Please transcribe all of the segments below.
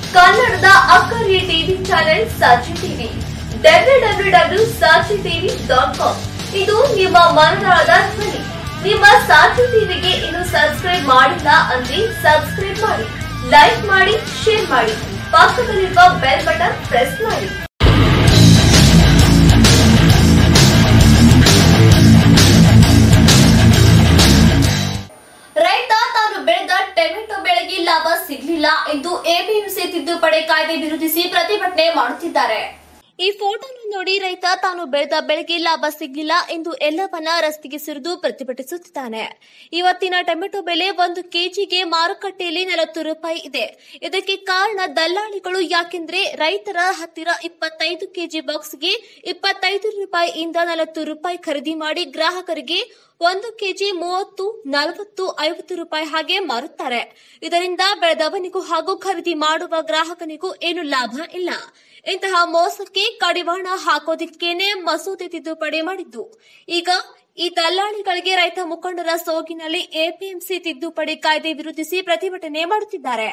ಕನ್ನಡದ ಅಕ್ಕರಿಯ TV channel Sachi TV W W W Sachi TV dot com ಇದು ನಿಮ್ಮ ಮನದಾಳದ ಧ್ವನಿ ನಿಮ್ಮ ಸಾಚಿ ಟಿವಿಗೆ ಇನ್ನು ಸಬ್ಸ್ಕ್ರೈಬ್ ಮಾಡಿಲ್ಲ ಅಂದ್ರೆ ಸಬ್ಸ್ಕ್ರೈಬ್ ಮಾಡಿ ಲೈಕ್ ಮಾಡಿ ಶೇರ್ ಮಾಡಿ ಪಕ್ಕದಲ್ಲಿರುವ ಬೆಲ್ ಬಟನ್ ಪ್ರೆಸ್ ಮಾಡಿ ರೈತ ತಾನು ಬೆಳೆದ ಟೊಮೆಟೊ ಬೆಳೆಗೆ ಲಾಭ ಸಿಗಲಿಲ್ಲ ಎಂದು ಎಪಿಎಂಸಿ ತಿದ್ದುಪಡಿ ಕಾಯ್ದೆ ವಿರೋಧಿಸಿ ಪ್ರತಿಭಟನೆ ಮಾಡುತ್ತಿದ್ದಾರೆ ಈ ಫೋಟೋನು ನೋಡಿ ರೈತ ತಾನು ಬೆಳೆದ ಬೆಳೆಗೆ ಲಾಭ ಸಿಗಲಿಲ್ಲ ಎಂದು ಎಲ್ಲವನ್ನ ರಸ್ತೆಗೆ ಸುರಿದು ಪ್ರತಿಭಟಿಸುತ್ತಿದ್ದಾನೆ ಇವತ್ತಿನ ಟೊಮೆಟೊ ಬೆಲೆ ಒಂದು ಕೆಜಿಗೆ ಮಾರುಕಟ್ಟೆಯಲ್ಲಿ ನಲವತ್ತು ರೂಪಾಯಿ ಇದೆ ಇದಕ್ಕೆ ಕಾರಣ ದಲ್ಲಾಳಿಗಳು ಯಾಕೆಂದ್ರೆ ರೈತರ ಹತ್ತಿರ ಇಪ್ಪತ್ತೈದು ಕೆಜಿ ಬಾಕ್ಸ್ಗೆ ಇಪ್ಪತ್ತೈದು ರೂಪಾಯಿಯಿಂದ ನಲವತ್ತು ರೂಪಾಯಿ ಖರೀದಿ ಮಾಡಿ ಗ್ರಾಹಕರಿಗೆ ಒಂದು ಕೆಜಿ ಮೂವತ್ತು ನಲವತ್ತು ಐವತ್ತು ರೂಪಾಯಿ ಹಾಗೆ ಮಾರುತ್ತಾರೆ ಇದರಿಂದ ಬೆಳೆದವನಿಗೂ ಹಾಗೂ ಖರೀದಿ ಮಾಡುವ ಗ್ರಾಹಕನಿಗೂ ಏನು ಲಾಭ ಇಲ್ಲ ಇಂತಹ ಮೋಸಕ್ಕೆ ಕಡಿವಾಣ ಹಾಕೋದಿಕ್ಕೇನೆ ಮಸೂದೆ ತಿದ್ದುಪಡಿ ಮಾಡಿದ್ದು ಈಗ ಈ ದಲ್ಲಾಳಿಗಳಿಗೆ ರೈತ ಮುಖಂಡರ ಸೋಗಿನಲ್ಲಿ ಎಪಿಎಂಸಿ ತಿದ್ದುಪಡಿ ಕಾಯ್ದೆ ವಿರೋಧಿಸಿ ಪ್ರತಿಭಟನೆ ಮಾಡುತ್ತಿದ್ದಾರೆ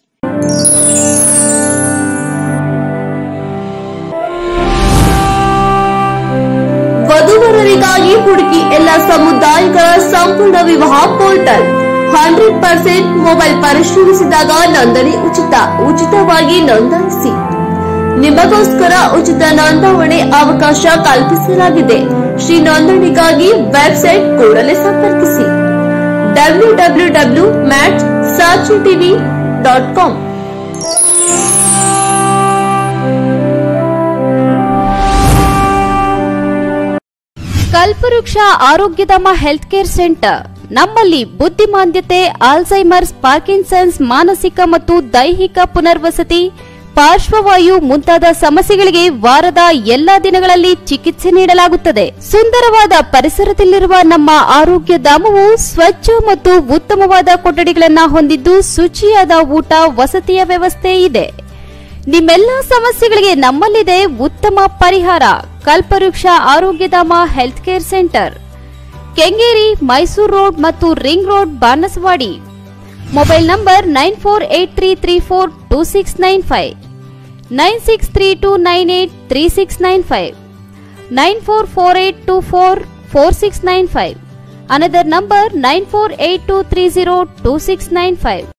ವಧುವರರಿಗಾಗಿ ಹುಡುಕಿ ಎಲ್ಲ ಸಮುದಾಯಗಳ ಸಂಪೂರ್ಣ ವಿವಾಹ ಪೋರ್ಟಲ್ ಹಂಡ್ರೆಡ್ ಪರ್ಸೆಂಟ್ ಮೊಬೈಲ್ ಪರಿಶೀಲಿಸಿದಾಗ ನೋಂದಣಿ ಉಚಿತ ಉಚಿತವಾಗಿ ನೋಂದಾಯಿಸಿ ನಿಮಗೋಸ್ಕರ ಉಚಿತ ನೋಂದಾವಣೆ ಅವಕಾಶ ಕಲ್ಪಿಸಲಾಗಿದೆ ಶ್ರೀ ನೋಂದಣಿಗಾಗಿ ವೆಬ್ಸೈಟ್ ಕೂಡಲೇ ಸಂಪರ್ಕಿಸಿ W W W mat Sachi TV dot com Kalpavriksha Arogyadhama health care centre ನಮ್ಮಲ್ಲಿ ಬುದ್ಧಿಮಾಂದ್ಯತೆ ಆಲ್ಝೈಮರ್ಸ್ ಪಾರ್ಕಿನ್ಸನ್ಸ್ ಮಾನಸಿಕ ಮತ್ತು ದೈಹಿಕ ಪುನರ್ವಸತಿ ಪಾರ್ಶ್ವವಾಯು ಮುಂತಾದ ಸಮಸ್ಯೆಗಳಿಗೆ ವಾರದ ಎಲ್ಲಾ ದಿನಗಳಲ್ಲಿ ಚಿಕಿತ್ಸೆ ನೀಡಲಾಗುತ್ತದೆ ಸುಂದರವಾದ ಪರಿಸರದಲ್ಲಿರುವ ನಮ್ಮ ಆರೋಗ್ಯ ಧಾಮವು ಸ್ವಚ್ಛ ಮತ್ತು ಉತ್ತಮವಾದ ಕೊಠಡಿಗಳನ್ನು ಹೊಂದಿದ್ದು ಶುಚಿಯಾದ ಊಟ ವಸತಿಯ ವ್ಯವಸ್ಥೆ ಇದೆ ನಿಮ್ಮೆಲ್ಲ ಸಮಸ್ಯೆಗಳಿಗೆ ನಮ್ಮಲ್ಲಿದೆ ಉತ್ತಮ ಪರಿಹಾರ Kalpavriksha Arogyadhama health care centre Kengeri Mysuru road ಮತ್ತು ring road Banaswadi mobile number nine four eight three three four two six nine five nine six three two nine eight three six nine five nine four four eight two four four six nine five another number nine four eight two three zero two six nine five